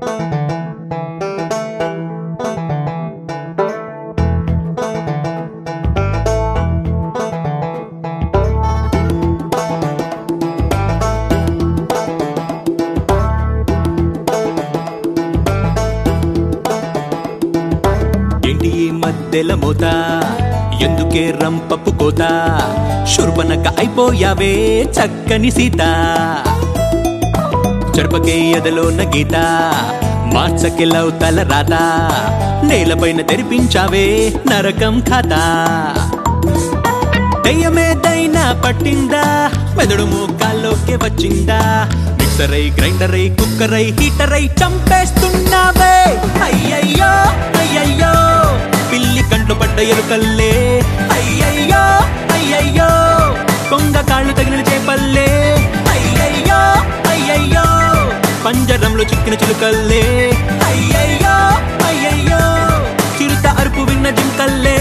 ఏంటి ఈ మధ్యల మోత ఎందుకే రంపపు కోత శుర్పనక అయిపోయావే చక్కని సీత చెరపకే ఎదలోన గీత మార్చకే లౌతల రాత నేలపైన తెరిపించావే నరకం ఖాతా దయ్యమేదైనా పట్టిందా మెదడు మోకాల్లోకి వచ్చిందా మిక్సర్ అయి గ్రైండర్ అయి కుక్కర్ అయి హీటర్ అయి చంపేస్తున్నావే అయ్యయ్యో అయ్యయ్యో పిల్లి కంట్లో పడ్డ ఎలుకల్లే అయ్యయ్యో అయ్యయ్యో కొంగ కాళ్ళు తగిలిన చేపల్లే అయ్యయ్యో అయ్యయ్యో పంజరంలో చిక్కిన చిలుకల్లే అయ్యయ్యో అయ్యయ్యో చిరుత అరుపు విన్న జింకల్లే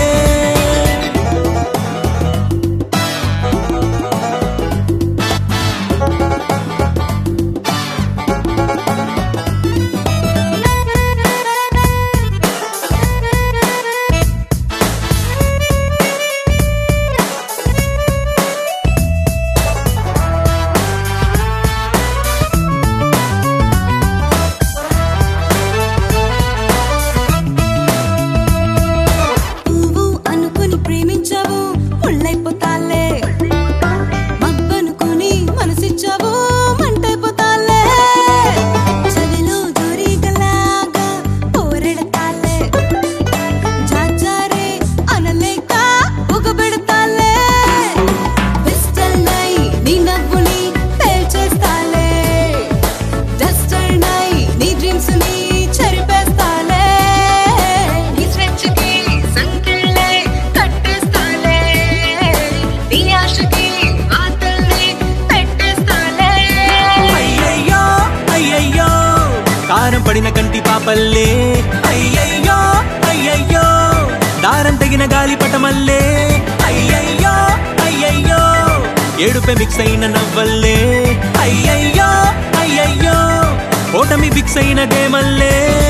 పువ్వు అనుకుని ప్రేమించావు ముళ్ళైపోతాలే మబ్బనుకుని మనసిచ్చావు మంటైపోతాలే చలిలో జోరీగలాగా పోరెడతాలే జాజారే అనలేక ఉగబెడతాలే పిస్టల్ నై నీ నవ్వుని పేల్చేస్తాలే డస్టర్ నై నీ డ్రీమ్స్ ని చెరిపేస్తాలే నీ స్వేచ్ఛ కి సంకెళ్ళే కట్టేస్తాలే నీ ఆశకి ఆతల్ని పెట్టేస్తాలే అయ్యయ్యో అయ్యయ్యో కారం పడిన కంటి పాపల్లే అయ్యయ్యో అయ్యయ్యో దారం తెగిన గాలి పటమల్లే అయ్యయ్యో అయ్యయ్యో ఏడుపే మిక్స్ అయిన నవ్వల్లే అయ్యయ్యో అయ్యయ్యో ఓటమి ఫిక్స్ అయిన గేమల్లే